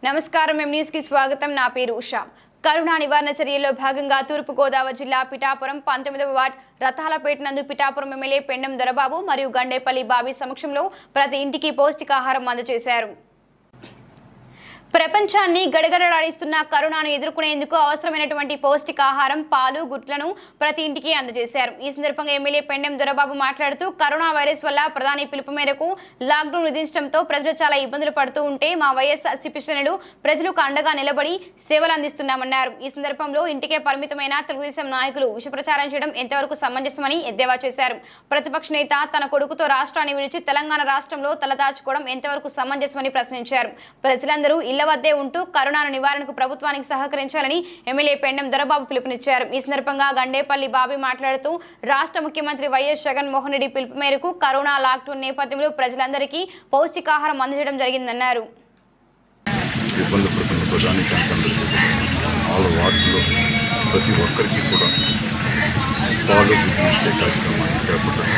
నమస్కారం M news కి స్వాగతం నా పేరు ఉషా కరోనా నివారణ చర్యల్లో భాగంగా తూర్పుగోదావరి జిల్లా పిఠాపురం పంతొమ్మిదవ వార్డ్ రథాలపేట నందు పిఠాపురం ఎమ్మెల్యే పెండం దొరబాబు మరియు గండేపల్లి బాబీ సమక్షంలో ప్రతి ఇంటికి పౌష్టికాహారం అందజేశారు ప్రపంచాన్ని గడగడలాడిస్తున్న కరోనాను ఎదుర్కొనేందుకు అవసరమైనటువంటి పౌష్టికాహారం పాలు గుడ్లను ప్రతి ఇంటికి అందజేశారు ఈ సందర్భంగా ఎమ్మెల్యే పెండెం దొరబాబు మాట్లాడుతూ కరోనా వైరస్ వల్ల ప్రధాని పిలుపు మేరకు లాక్డౌన్ విధించడంతో ప్రజలు చాలా ఇబ్బందులు పడుతూ ఉంటే మా వైఎస్ఆర్ శ్రేణులు ప్రజలకు అండగా నిలబడి సేవలు అందిస్తున్నామన్నారు ఈ సందర్భంలో ఇంటికే పరిమితమైన తెలుగుదేశం నాయకులు విష ప్రచారం చేయడం ఎంతవరకు సమంజసమని ఎద్దేవా చేశారు ప్రతిపక్ష నేత తన కొడుకుతో రాష్ట్రాన్ని విడిచి తెలంగాణ రాష్ట్రంలో తలదాచుకోవడం ఎంతవరకు సమంజసమని ప్రశ్నించారు ప్రజలందరూ ఇళ్ల వద్దే ఉంటూ కరోనాను నివారణకు ప్రభుత్వానికి సహకరించాలని ఎమ్మెల్యే పెండం దొరబాబు పిలుపునిచ్చారు ఈ సందర్భంగా గండేపల్లి బాబీ మాట్లాడుతూ రాష్ట్ర ముఖ్యమంత్రి వైఎస్ జగన్మోహన్ రెడ్డి పిలుపు మేరకు కరోనా లాక్డౌన్ నేపథ్యంలో ప్రజలందరికీ పౌష్టికాహారం అందజేయడం జరిగిందన్నారు ఇబ్బంది పడుతున్న ప్రజానికానికి అందరికీ కూడా వాళ్ళ వార్డులో ప్రతి ఒక్కరికి కూడా పాలు గుడ్లు ఇచ్చే కార్యక్రమాన్ని చేపట్టారు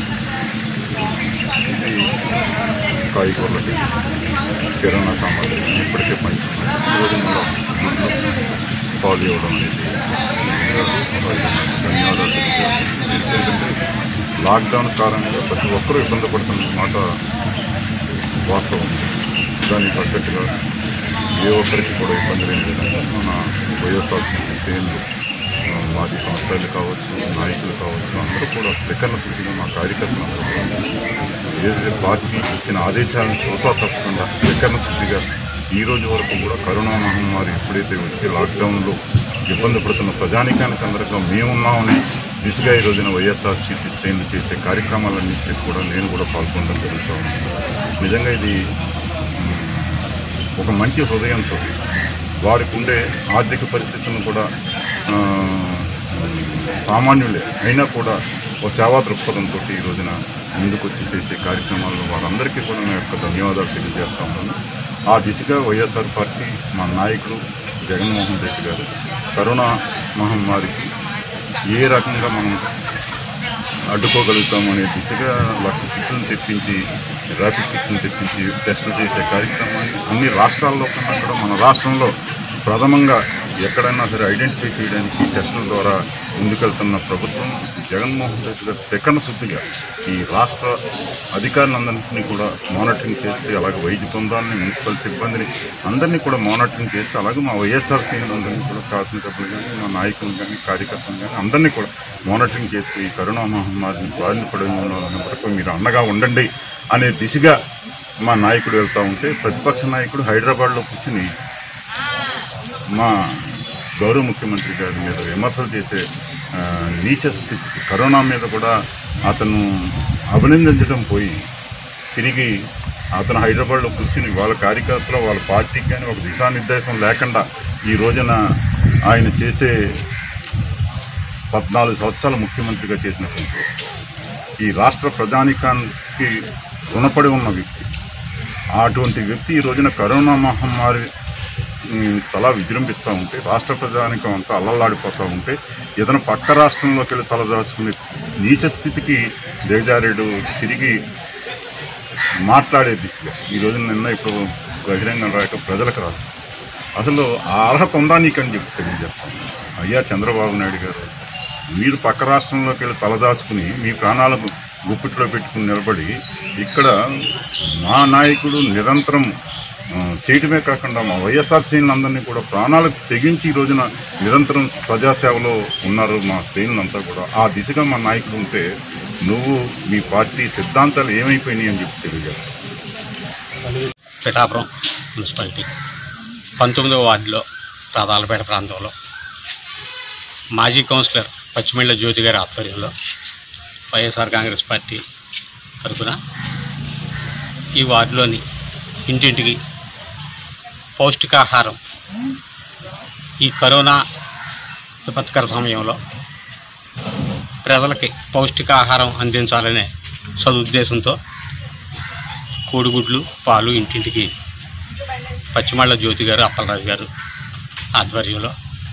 ఇది కాయగూరలకి కిరాణా సామాగ్రి ఇప్పటికే పంచుతున్నాయి ఈ రోజుల్లో గుడ్లు పాలు ఇవ్వడం అనేది ధన్యవాదాలు తెలియజేయాలి. ఎందుకంటే లాక్డౌన్ కారణంగా ప్రతి ఒక్కరూ ఇబ్బంది పడుతున్న మాట వాస్తవం దానికి తగ్గట్టుగా ఏ ఒక్కరికి కూడా ఇబ్బంది లేని విధంగా మన వైఎస్ఆర్సీపీ శ్రేణులు ఆ, మాజీ సంస్థలు కావచ్చు నాయకులు కావచ్చు అందరూ కూడా త్రికరణ సూచిగా మా కార్యకర్తలు అందరూ కూడా ఏదైతే పార్టీ ఇచ్చిన ఆదేశాలను తోసా తప్పకుండా త్రికరణ శుద్ధిగా ఈ రోజు వరకు కూడా కరోనా మహమ్మారి ఎప్పుడైతే వచ్చి లాక్డౌన్లో ఇబ్బంది పడుతున్న ప్రజానికానికి అందరికీ మేమున్నామని దిశగా ఈ రోజున వైఎస్ఆర్సీపీ శ్రేణులు చేసే కార్యక్రమాలన్నింటినీ కూడా నేను కూడా పాల్గొనడం జరుగుతూ ఉంది నిజంగా ఇది ఒక మంచి హృదయంతో వారికి ఉండే ఆర్థిక పరిస్థితులను కూడా ఆ, సామాన్యులే అయినా కూడా ఒక సేవా దృక్పథంతో ఈ రోజున ముందుకొచ్చి చేసే కార్యక్రమాల్లో వారందరికీ కూడా నా యొక్క ధన్యవాదాలు తెలియజేస్తా ఉన్నాను ఆ దిశగా వైఎస్ఆర్ పార్టీ మా నాయకుడు జగన్మోహన్ రెడ్డి గారు కరోనా మహమ్మారికి ఏ రకంగా మనం అడ్డుకోగలుగుతాం అనే దిశగా లక్ష కిట్లను తెప్పించి ర్యాపిడ్ కిట్లను తెప్పించి టెస్టులు చేసే కార్యక్రమాన్ని అన్ని రాష్ట్రాల్లో కన్నా కూడా మన రాష్ట్రంలో ప్రథమంగా ఎక్కడైనా సరే ఐడెంటిఫై చేయడానికి టెస్టుల ద్వారా ముందుకెళ్తున్న ప్రభుత్వం జగన్మోహన్ రెడ్డి గారు తెక్కన శుద్ధిగా ఈ రాష్ట్ర అధికారులందరినీ కూడా మానిటరింగ్ చేస్తే అలాగే వైద్య బృందాలని మున్సిపల్ సిబ్బందిని అందరినీ కూడా మానిటరింగ్ చేస్తే అలాగే మా వైఎస్ఆర్ అందరినీ కూడా శాసనసభ్యులు కానీ మా నాయకులు కానీ కార్యకర్తలు కానీ అందరినీ కూడా మానిటరింగ్ చేస్తూ ఈ కరోనా మహమ్మారిని బారిన పడిన మీరు అండగా ఉండండి అనే దిశగా మా నాయకుడు వెళ్తూ ఉంటే ప్రతిపక్ష నాయకుడు హైదరాబాద్లో కూర్చుని మా గౌరవ ముఖ్యమంత్రి గారి మీద విమర్శలు చేసే ఆ, నీచ స్థితికి కరోనా మీద కూడా అతను అభినందించడం పోయి తిరిగి అతను హైదరాబాద్లో కూర్చుని వాళ్ళ కార్యకర్తలు వాళ్ళ పార్టీకి కానీ ఒక దిశానిర్దేశం లేకుండా ఈ రోజున ఆయన చేసే పద్నాలుగు సంవత్సరాల ముఖ్యమంత్రిగా చేసినటువంటి ఈ రాష్ట్ర ప్రజానికానికి రుణపడి ఉన్న వ్యక్తి అటువంటి వ్యక్తి ఈ రోజున కరోనా మహమ్మారి ఉమ్, తల విజృంభిస్తూ ఉంటే రాష్ట్ర ప్రజానికం అంతా అల్లల్లాడిపోతూ ఉంటే ఇతను పక్క రాష్ట్రంలోకి వెళ్ళి తలదాచుకునే నీచ స్థితికి దిగజారేడు తిరిగి మాట్లాడే దిశగా ఈ రోజున నిన్న ఇప్పుడు బహిరంగ రాక ప్రజలకు రాదు అసలు ఆ అర్హత ఉందా నీకని చెప్పి తెలియజేస్తాను అయ్యా చంద్రబాబు నాయుడు గారు మీరు పక్క రాష్ట్రంలోకి వెళ్ళి తలదాచుకుని మీ ప్రాణాలకు గుప్పిట్లో పెట్టుకుని నిలబడి ఇక్కడ మా నాయకుడు నిరంతరం ఆ, చేయటమే కాకుండా మా వైఎస్ఆర్ శ్రేణులందరినీ కూడా ప్రాణాలకు తెగించి ఈ రోజున నిరంతరం ప్రజాసేవలో ఉన్నారు మా శ్రేణులంతా కూడా ఆ దిశగా మా నాయకుడు ఉంటే నువ్వు మీ పార్టీ సిద్ధాంతాలు ఏమైపోయినాయి అని చెప్పి తెలియజేస్తాను పిఠాపురం మున్సిపాలిటీ పంతొమ్మిదవ వార్డులో రాధాలపేట ప్రాంతంలో మాజీ కౌన్సిలర్ పచ్చిమిళ్ళ జ్యోతి గారి ఆధ్వర్యంలో వైఎస్ఆర్ కాంగ్రెస్ పార్టీ తరఫున ఈ వార్డులోని ఇంటింటికి పౌష్టికాహారం ఈ కరోనా విపత్కర సమయంలో ప్రజలకి పౌష్టికాహారం అందించాలనే సదుద్దేశంతో కోడిగుడ్లు పాలు ఇంటింటికి పచ్చిమళ్ళ జ్యోతి గారు అప్పలరాజు గారు ఆధ్వర్యంలో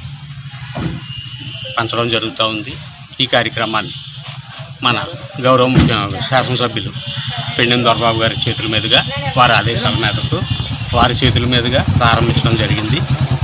పంచడం జరుగుతూ ఉంది ఈ కార్యక్రమాన్ని మన గౌరవ ముఖ్య శాసనసభ్యులు పెండెం దొరబాబు గారి చేతుల మీదుగా వారి ఆదేశాల మేరకు వారి చేతుల మీదుగా ప్రారంభించడం జరిగింది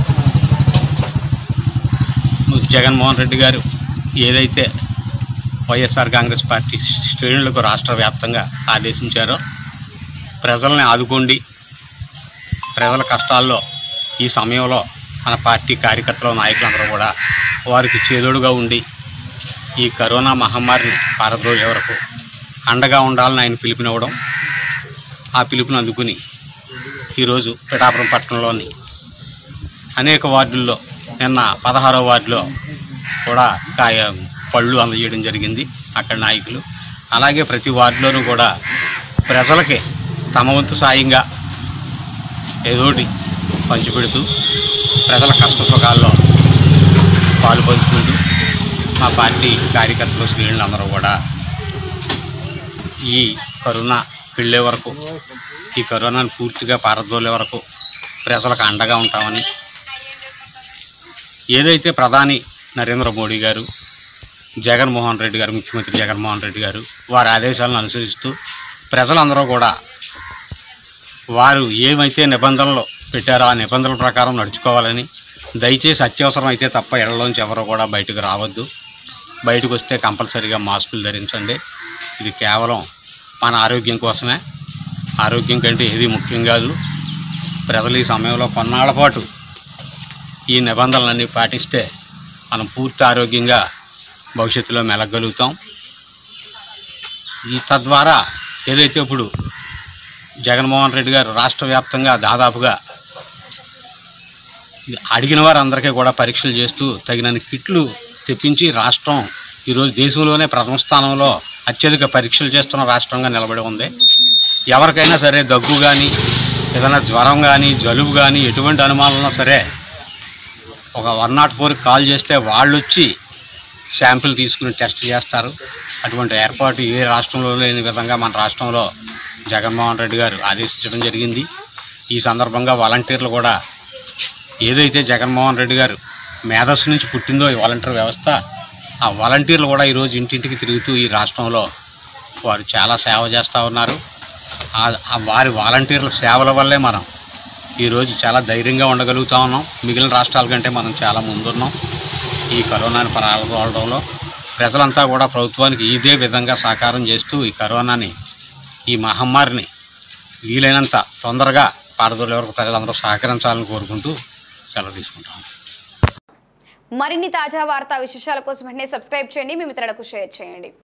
జగన్మోహన్ రెడ్డి గారు ఏదైతే వైఎస్ఆర్ కాంగ్రెస్ పార్టీ శ్రేణులకు రాష్ట్ర వ్యాప్తంగా ఆదేశించారో ప్రజల్ని ఆదుకోండి ప్రజల కష్టాల్లో ఈ సమయంలో మన పార్టీ కార్యకర్తలు నాయకులందరూ కూడా వారికి చేదోడుగా ఉండి ఈ కరోనా మహమ్మారిని పారద్రోలే వరకు అండగా ఉండాలని ఆయన పిలుపునివ్వడం ఆ పిలుపుని అందుకుని ఈరోజు పిఠాపురం పట్టణంలోని అనేక వార్డుల్లో నిన్న పదహారో వార్డులో కూడా కాయ పళ్ళు అందజేయడం జరిగింది అక్కడ నాయకులు అలాగే ప్రతి వార్డులోనూ కూడా ప్రజలకి తమ వంతు సాయంగా ఏదోటి పంచిపెడుతూ ప్రజల కష్ట సుఖాల్లో పాలు పంచుకుంటూ మా పార్టీ కార్యకర్తలు శ్రేణులు అందరూ కూడా ఈ కరోనా వెళ్ళే వరకు ఈ కరోనాను పూర్తిగా పారదోలే వరకు ప్రజలకు అండగా ఉంటామని ఏదైతే ప్రధాని నరేంద్ర మోడీ గారు జగన్మోహన్ రెడ్డి గారు ముఖ్యమంత్రి జగన్మోహన్ రెడ్డి గారు వారి ఆదేశాలను అనుసరిస్తూ ప్రజలందరూ కూడా వారు ఏమైతే నిబంధనలు పెట్టారో ఆ నిబంధనల ప్రకారం నడుచుకోవాలని దయచేసి అత్యవసరం అయితే తప్ప ఇళ్లలోంచి ఎవరు కూడా బయటకు రావద్దు బయటకు వస్తే కంపల్సరీగా మాస్కులు ధరించండి ఇది కేవలం మన ఆరోగ్యం కోసమే ఆరోగ్యం కంటే ఏది ముఖ్యం కాదు ప్రజలు ఈ సమయంలో కొన్నాళ్ల పాటు ఈ నిబంధనలన్నీ పాటిస్తే మనం పూర్తి ఆరోగ్యంగా భవిష్యత్తులో మెలగలుగుతాం ఈ తద్వారా ఏదైతే ఇప్పుడు జగన్మోహన్ రెడ్డి గారు రాష్ట్ర వ్యాప్తంగా దాదాపుగా అడిగిన వారందరికీ కూడా పరీక్షలు చేస్తూ తగినన్ని కిట్లు తెప్పించి రాష్ట్రం ఈరోజు దేశంలోనే ప్రథమ స్థానంలో అత్యధిక పరీక్షలు చేస్తున్న రాష్ట్రంగా నిలబడి ఉంది ఎవరికైనా సరే దగ్గు కానీ ఏదైనా జ్వరం కానీ జలుబు కానీ ఎటువంటి అనుమానం ఉన్నా సరే ఒక వన్ నాట్ ఫోర్కి కాల్ చేస్తే వాళ్ళు వచ్చి శాంపిల్ తీసుకుని టెస్ట్ చేస్తారు అటువంటి ఏర్పాటు ఏ రాష్ట్రంలో లేని విధంగా మన రాష్ట్రంలో జగన్మోహన్ రెడ్డి గారు ఆదేశించడం జరిగింది ఈ సందర్భంగా వాలంటీర్లు కూడా ఏదైతే జగన్మోహన్ రెడ్డి గారు మేధస్సు నుంచి పుట్టిందో ఈ వాలంటీర్ వ్యవస్థ ఆ వాలంటీర్లు కూడా ఈరోజు ఇంటింటికి తిరుగుతూ ఈ రాష్ట్రంలో వారు చాలా సేవ చేస్తూ ఉన్నారు ఆ- ఆ వారి వాలంటీర్ల సేవల వల్లే మనం ఈరోజు చాలా ధైర్యంగా ఉండగలుగుతా ఉన్నాం మిగిలిన రాష్ట్రాల కంటే మనం చాలా ముందున్నాం ఈ కరోనాని పాల్గొనడంలో ప్రజలంతా కూడా ప్రభుత్వానికి ఇదే విధంగా సహకారం చేస్తూ ఈ కరోనాని ఈ మహమ్మారిని వీలైనంత తొందరగా పారదోలే వరకు ప్రజలందరూ సహకరించాలని కోరుకుంటూ సెలవు తీసుకుంటాం మరిన్ని తాజా వార్తా విశేషాల కోసం వెంటనే సబ్స్క్రైబ్ చేయండి మీ మిత్రులకు షేర్ చేయండి